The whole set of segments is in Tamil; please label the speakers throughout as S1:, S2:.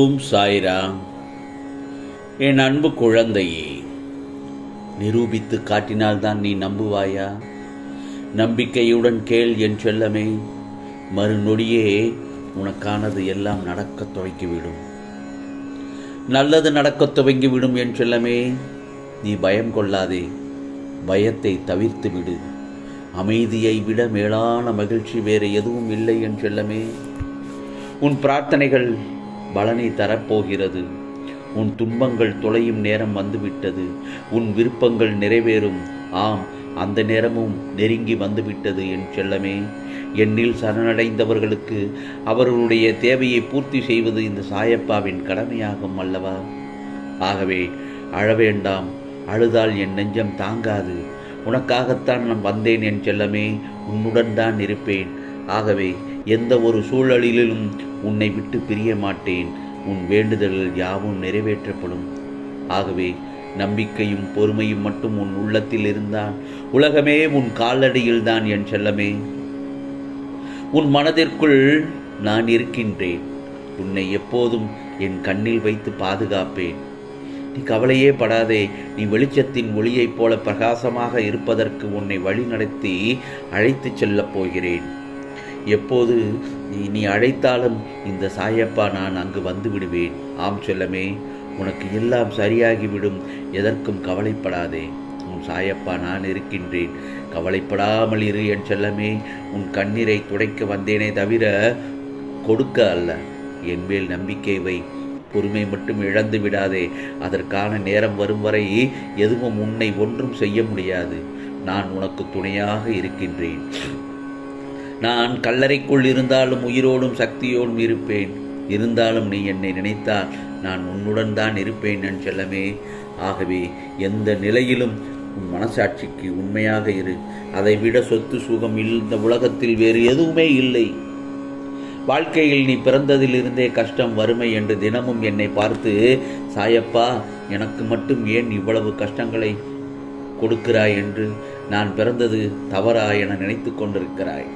S1: ஓம் சாய்ராம் என் அன்பு குழந்தையே நிரூபித்து காட்டினால்தான் நீ நம்புவாயா நம்பிக்கையுடன் கேள் என் செல்லமே மறுநொடியே உனக்கானது எல்லாம் நடக்கத் துவங்கிவிடும் நல்லது நடக்கத் துவங்கிவிடும் என் செல்லமே நீ பயம் கொள்ளாதே பயத்தை தவிர்த்து விடு அமைதியை விட மேலான மகிழ்ச்சி வேறு எதுவும் இல்லை என் செல்லமே உன் பிரார்த்தனைகள் பலனை தரப்போகிறது உன் துன்பங்கள் தொலையும் நேரம் வந்துவிட்டது உன் விருப்பங்கள் நிறைவேறும் ஆம் அந்த நேரமும் நெருங்கி வந்துவிட்டது என் செல்லமே என்னில் சரணடைந்தவர்களுக்கு அவர்களுடைய தேவையை பூர்த்தி செய்வது இந்த சாயப்பாவின் கடமையாகும் அல்லவா ஆகவே அழ வேண்டாம் அழுதால் என் நெஞ்சம் தாங்காது உனக்காகத்தான் நான் வந்தேன் என் செல்லமே உன்னுடன் தான் இருப்பேன் ஆகவே எந்த ஒரு சூழலிலும் உன்னை விட்டு பிரிய மாட்டேன் உன் வேண்டுதல்கள் யாவும் நிறைவேற்றப்படும் ஆகவே நம்பிக்கையும் பொறுமையும் மட்டும் உன் உள்ளத்தில் இருந்தால் உலகமே உன் காலடியில் தான் என் செல்லமே உன் மனதிற்குள் நான் இருக்கின்றேன் உன்னை எப்போதும் என் கண்ணில் வைத்து பாதுகாப்பேன் நீ கவலையே படாதே நீ வெளிச்சத்தின் ஒளியைப் போல பிரகாசமாக இருப்பதற்கு உன்னை வழிநடத்தி அழைத்துச் செல்லப் போகிறேன் எப்போது நீ நீ அழைத்தாலும் இந்த சாயப்பா நான் அங்கு வந்து விடுவேன் ஆம் செல்லமே உனக்கு எல்லாம் சரியாகிவிடும் எதற்கும் கவலைப்படாதே உன் சாயப்பா நான் இருக்கின்றேன் கவலைப்படாமல் இரு என் செல்லமே உன் கண்ணீரை துடைக்க வந்தேனே தவிர கொடுக்க அல்ல என் மேல் நம்பிக்கை வை பொறுமை மட்டும் இழந்து விடாதே அதற்கான நேரம் வரும் வரை எதுவும் உன்னை ஒன்றும் செய்ய முடியாது நான் உனக்கு துணையாக இருக்கின்றேன் நான் கல்லறைக்குள் இருந்தாலும் உயிரோடும் சக்தியோடும் இருப்பேன் இருந்தாலும் நீ என்னை நினைத்தால் நான் உன்னுடன் தான் இருப்பேன் என் செல்லமே ஆகவே எந்த நிலையிலும் உன் மனசாட்சிக்கு உண்மையாக இரு அதை விட சொத்து சுகம் இந்த உலகத்தில் வேறு எதுவுமே இல்லை வாழ்க்கையில் நீ பிறந்ததிலிருந்தே கஷ்டம் வறுமை என்று தினமும் என்னை பார்த்து சாயப்பா எனக்கு மட்டும் ஏன் இவ்வளவு கஷ்டங்களை கொடுக்கிறாய் என்று நான் பிறந்தது தவறா என நினைத்து கொண்டிருக்கிறாய்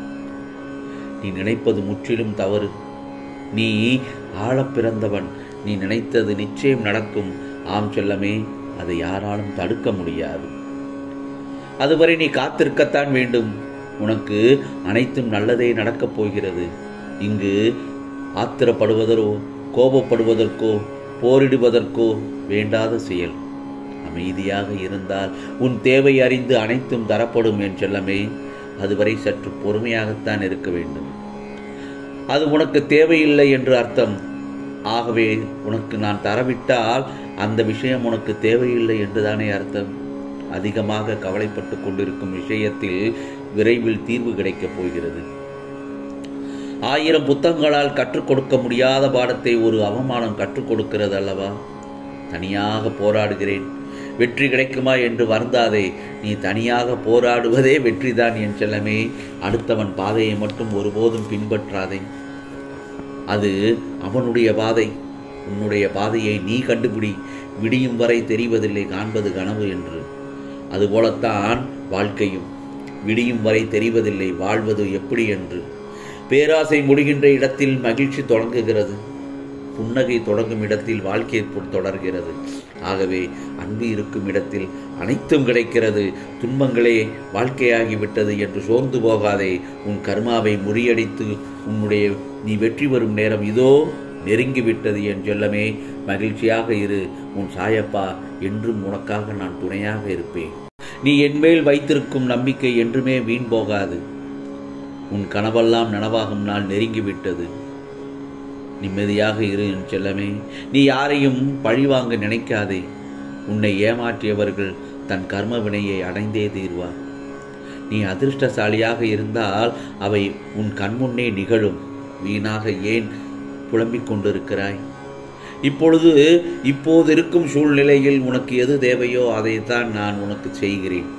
S1: நீ நினைப்பது முற்றிலும் தவறு நீ ஆழப் பிறந்தவன் நீ நினைத்தது நிச்சயம் நடக்கும் ஆம் செல்லமே அதை யாராலும் தடுக்க முடியாது அதுவரை நீ காத்திருக்கத்தான் வேண்டும் உனக்கு அனைத்தும் நல்லதே நடக்கப் போகிறது இங்கு ஆத்திரப்படுவதோ கோபப்படுவதற்கோ போரிடுவதற்கோ வேண்டாத செயல் அமைதியாக இருந்தால் உன் தேவை அறிந்து அனைத்தும் தரப்படும் என் செல்லமே அதுவரை சற்று பொறுமையாகத்தான் இருக்க வேண்டும் அது உனக்கு தேவையில்லை என்று அர்த்தம் ஆகவே உனக்கு நான் தரவிட்டால் அந்த விஷயம் உனக்கு தேவையில்லை என்றுதானே அர்த்தம் அதிகமாக கவலைப்பட்டு கொண்டிருக்கும் விஷயத்தில் விரைவில் தீர்வு கிடைக்கப் போகிறது ஆயிரம் புத்தகங்களால் கற்றுக் கொடுக்க முடியாத பாடத்தை ஒரு அவமானம் கற்றுக் கொடுக்கிறது அல்லவா தனியாக போராடுகிறேன் வெற்றி கிடைக்குமா என்று வருந்தாதே நீ தனியாக போராடுவதே வெற்றிதான் என் செல்லமே அடுத்தவன் பாதையை மட்டும் ஒருபோதும் பின்பற்றாதே அது அவனுடைய பாதை உன்னுடைய பாதையை நீ கண்டுபிடி விடியும் வரை தெரிவதில்லை காண்பது கனவு என்று அதுபோலத்தான் வாழ்க்கையும் விடியும் வரை தெரிவதில்லை வாழ்வது எப்படி என்று பேராசை முடிகின்ற இடத்தில் மகிழ்ச்சி தொடங்குகிறது புன்னகை தொடங்கும் இடத்தில் வாழ்க்கை தொடர்கிறது ஆகவே அன்பு இருக்கும் இடத்தில் அனைத்தும் கிடைக்கிறது துன்பங்களே வாழ்க்கையாகிவிட்டது என்று சோர்ந்து போகாதே உன் கர்மாவை முறியடித்து உன்னுடைய நீ வெற்றி வரும் நேரம் இதோ நெருங்கிவிட்டது என் செல்லமே மகிழ்ச்சியாக இரு உன் சாயப்பா என்றும் உனக்காக நான் துணையாக இருப்பேன் நீ என்மேல் வைத்திருக்கும் நம்பிக்கை என்றுமே வீண் போகாது உன் கனவெல்லாம் நனவாகும் நாள் நெருங்கிவிட்டது நிம்மதியாக இரு என் செல்லமே நீ யாரையும் பழிவாங்க நினைக்காதே உன்னை ஏமாற்றியவர்கள் தன் கர்ம வினையை அடைந்தே தீர்வார் நீ அதிர்ஷ்டசாலியாக இருந்தால் அவை உன் கண்முன்னே நிகழும் வீணாக ஏன் புலம்பிக் கொண்டிருக்கிறாய் இப்பொழுது இப்போது இருக்கும் சூழ்நிலையில் உனக்கு எது தேவையோ அதைத்தான் நான் உனக்கு செய்கிறேன்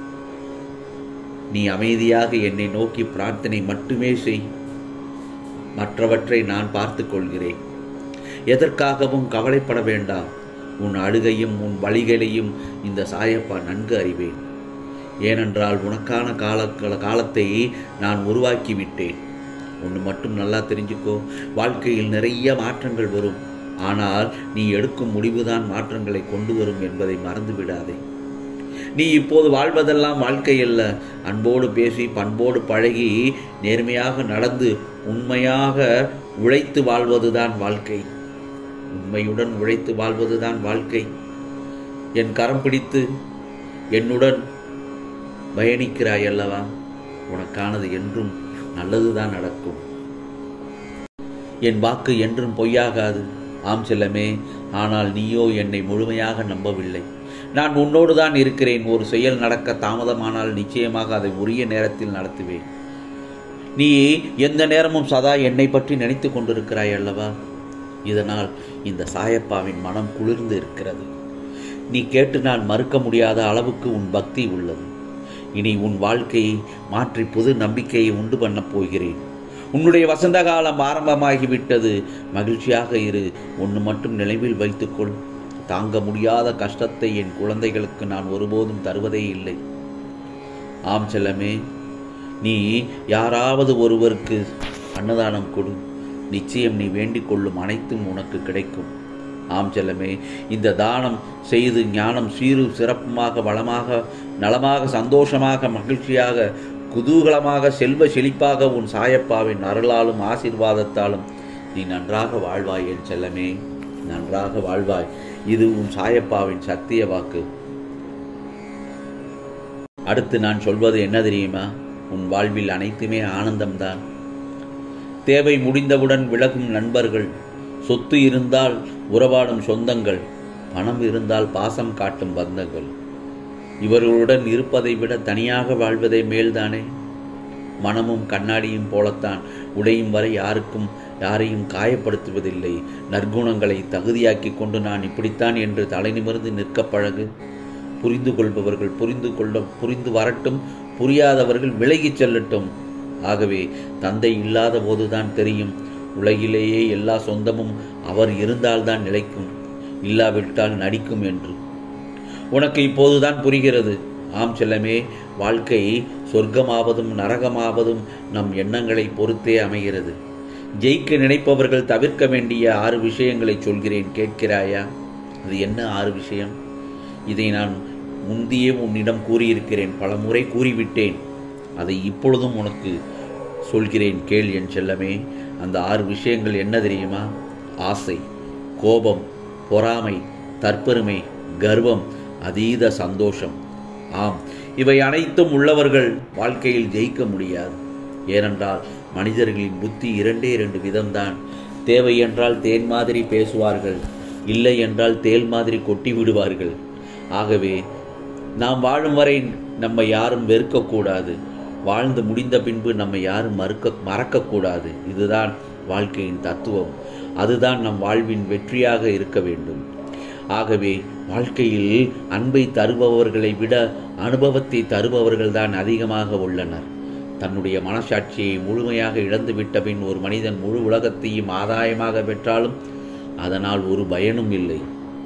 S1: நீ அமைதியாக என்னை நோக்கி பிரார்த்தனை மட்டுமே செய் மற்றவற்றை நான் பார்த்து கொள்கிறேன் எதற்காகவும் கவலைப்பட வேண்டாம் உன் அழுகையும் உன் வழிகளையும் இந்த சாயப்பா நன்கு அறிவேன் ஏனென்றால் உனக்கான கால காலத்தை நான் உருவாக்கி விட்டேன் ஒன்று மட்டும் நல்லா தெரிஞ்சுக்கோ வாழ்க்கையில் நிறைய மாற்றங்கள் வரும் ஆனால் நீ எடுக்கும் முடிவுதான் மாற்றங்களை கொண்டு வரும் என்பதை மறந்து விடாதே நீ இப்போது வாழ்வதெல்லாம் வாழ்க்கை அல்ல அன்போடு பேசி பண்போடு பழகி நேர்மையாக நடந்து உண்மையாக உழைத்து வாழ்வதுதான் வாழ்க்கை உண்மையுடன் உழைத்து வாழ்வதுதான் வாழ்க்கை என் கரம் பிடித்து என்னுடன் பயணிக்கிறாய் அல்லவா உனக்கானது என்றும் நல்லதுதான் நடக்கும் என் வாக்கு என்றும் பொய்யாகாது ஆம் செல்லமே ஆனால் நீயோ என்னை முழுமையாக நம்பவில்லை நான் உன்னோடு தான் இருக்கிறேன் ஒரு செயல் நடக்க தாமதமானால் நிச்சயமாக அதை உரிய நேரத்தில் நடத்துவேன் நீ எந்த நேரமும் சதா என்னை பற்றி நினைத்து கொண்டிருக்கிறாய் அல்லவா இதனால் இந்த சாயப்பாவின் மனம் குளிர்ந்து இருக்கிறது நீ கேட்டு நான் மறுக்க முடியாத அளவுக்கு உன் பக்தி உள்ளது இனி உன் வாழ்க்கையை மாற்றி புது நம்பிக்கையை உண்டு பண்ணப் போகிறேன் உன்னுடைய வசந்த காலம் ஆரம்பமாகிவிட்டது மகிழ்ச்சியாக இரு ஒன்று மட்டும் நினைவில் வைத்துக்கொள் தாங்க முடியாத கஷ்டத்தை என் குழந்தைகளுக்கு நான் ஒருபோதும் தருவதே இல்லை ஆம் செல்லமே நீ யாராவது ஒருவருக்கு அன்னதானம் கொடு நிச்சயம் நீ வேண்டிக் கொள்ளும் அனைத்தும் உனக்கு கிடைக்கும் ஆம் செல்லமே இந்த தானம் செய்து ஞானம் சீரு சிறப்புமாக வளமாக நலமாக சந்தோஷமாக மகிழ்ச்சியாக குதூகலமாக செல்வ செழிப்பாக உன் சாயப்பாவின் அருளாலும் ஆசீர்வாதத்தாலும் நீ நன்றாக வாழ்வாய் என் செல்லமே நன்றாக வாழ்வாய் இது உன் சாயப்பாவின் சத்திய வாக்கு அடுத்து நான் சொல்வது என்ன தெரியுமா உன் வாழ்வில் அனைத்துமே ஆனந்தம்தான் தேவை முடிந்தவுடன் விலகும் நண்பர்கள் சொத்து இருந்தால் உறவாடும் சொந்தங்கள் பணம் இருந்தால் பாசம் காட்டும் பந்தங்கள் இவர்களுடன் இருப்பதை விட தனியாக வாழ்வதே மேல்தானே மனமும் கண்ணாடியும் போலத்தான் உடையும் வரை யாருக்கும் யாரையும் காயப்படுத்துவதில்லை நற்குணங்களை தகுதியாக்கி கொண்டு நான் இப்படித்தான் என்று தலை நிமிர்ந்து நிற்க பழகு புரிந்து கொள்பவர்கள் புரிந்து கொள்ள புரிந்து வரட்டும் புரியாதவர்கள் விலகிச் செல்லட்டும் ஆகவே தந்தை இல்லாத போதுதான் தெரியும் உலகிலேயே எல்லா சொந்தமும் அவர் இருந்தால்தான் நிலைக்கும் இல்லாவிட்டால் நடிக்கும் என்று உனக்கு இப்போதுதான் புரிகிறது ஆம் செல்லமே வாழ்க்கை சொர்க்கமாவதும் நரகமாவதும் நம் எண்ணங்களை பொறுத்தே அமைகிறது ஜெயிக்க நினைப்பவர்கள் தவிர்க்க வேண்டிய ஆறு விஷயங்களை சொல்கிறேன் கேட்கிறாயா அது என்ன ஆறு விஷயம் இதை நான் முந்தியே உன்னிடம் கூறியிருக்கிறேன் பல முறை கூறிவிட்டேன் அதை இப்பொழுதும் உனக்கு சொல்கிறேன் கேள் என் செல்லமே அந்த ஆறு விஷயங்கள் என்ன தெரியுமா ஆசை கோபம் பொறாமை தற்பெருமை கர்வம் அதீத சந்தோஷம் ஆம் இவை அனைத்தும் உள்ளவர்கள் வாழ்க்கையில் ஜெயிக்க முடியாது ஏனென்றால் மனிதர்களின் புத்தி இரண்டே இரண்டு விதம்தான் தேவை என்றால் தேன் மாதிரி பேசுவார்கள் இல்லை என்றால் தேல் மாதிரி கொட்டி விடுவார்கள் ஆகவே நாம் வாழும் வரை நம்மை யாரும் வெறுக்கக்கூடாது வாழ்ந்து முடிந்த பின்பு நம்மை யாரும் மறுக்க மறக்கக்கூடாது இதுதான் வாழ்க்கையின் தத்துவம் அதுதான் நம் வாழ்வின் வெற்றியாக இருக்க வேண்டும் ஆகவே வாழ்க்கையில் அன்பை தருபவர்களை விட அனுபவத்தை தருபவர்கள்தான் அதிகமாக உள்ளனர் தன்னுடைய மனசாட்சியை முழுமையாக இழந்துவிட்ட பின் ஒரு மனிதன் முழு உலகத்தையும் ஆதாயமாக பெற்றாலும் அதனால் ஒரு பயனும் இல்லை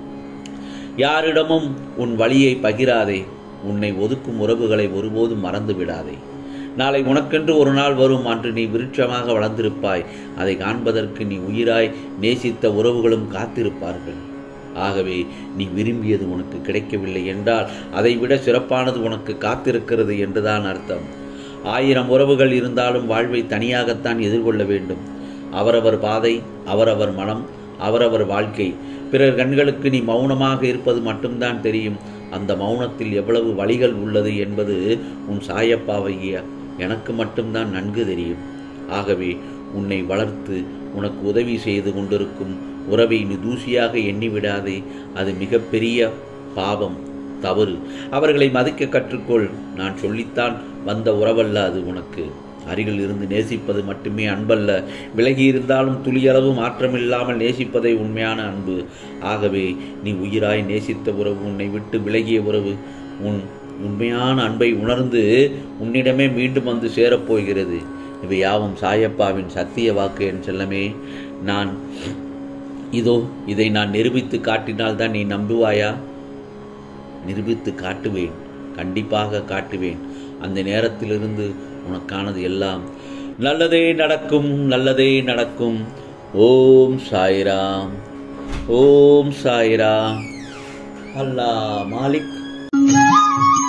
S1: யாரிடமும் உன் வழியை பகிராதே உன்னை ஒதுக்கும் உறவுகளை ஒருபோதும் மறந்து விடாதே நாளை உனக்கென்று ஒரு நாள் வரும் அன்று நீ விருட்சமாக வளர்ந்திருப்பாய் அதை காண்பதற்கு நீ உயிராய் நேசித்த உறவுகளும் காத்திருப்பார்கள் ஆகவே நீ விரும்பியது உனக்கு கிடைக்கவில்லை என்றால் அதைவிட சிறப்பானது உனக்கு காத்திருக்கிறது என்றுதான் அர்த்தம் ஆயிரம் உறவுகள் இருந்தாலும் வாழ்வை தனியாகத்தான் எதிர்கொள்ள வேண்டும் அவரவர் பாதை அவரவர் மனம் அவரவர் வாழ்க்கை பிறர் கண்களுக்கு நீ மௌனமாக இருப்பது மட்டும்தான் தெரியும் அந்த மௌனத்தில் எவ்வளவு வழிகள் உள்ளது என்பது உன் சாயப்பாவைய எனக்கு மட்டும்தான் நன்கு தெரியும் ஆகவே உன்னை வளர்த்து உனக்கு உதவி செய்து கொண்டிருக்கும் உறவை நீ தூசியாக எண்ணிவிடாதே அது மிகப்பெரிய பாவம் தவறு அவர்களை மதிக்க கற்றுக்கொள் நான் சொல்லித்தான் வந்த உறவல்ல அது உனக்கு அருகில் இருந்து நேசிப்பது மட்டுமே அன்பல்ல விலகி இருந்தாலும் துளியளவு மாற்றமில்லாமல் நேசிப்பதே உண்மையான அன்பு ஆகவே நீ உயிராய் நேசித்த உறவு உன்னை விட்டு விலகிய உறவு உன் உண்மையான அன்பை உணர்ந்து உன்னிடமே மீண்டும் வந்து சேரப்போகிறது இவை யாவும் சாயப்பாவின் சத்திய வாக்கு என் செல்லமே நான் இதோ இதை நான் நிரூபித்து காட்டினால்தான் நீ நம்புவாயா நிரூபித்து காட்டுவேன் கண்டிப்பாக காட்டுவேன் அந்த நேரத்திலிருந்து உனக்கானது எல்லாம் நல்லதே நடக்கும் நல்லதே நடக்கும் ஓம் சாய்ராம் ஓம் சாய்ராம் அல்லாஹ் மாலிக்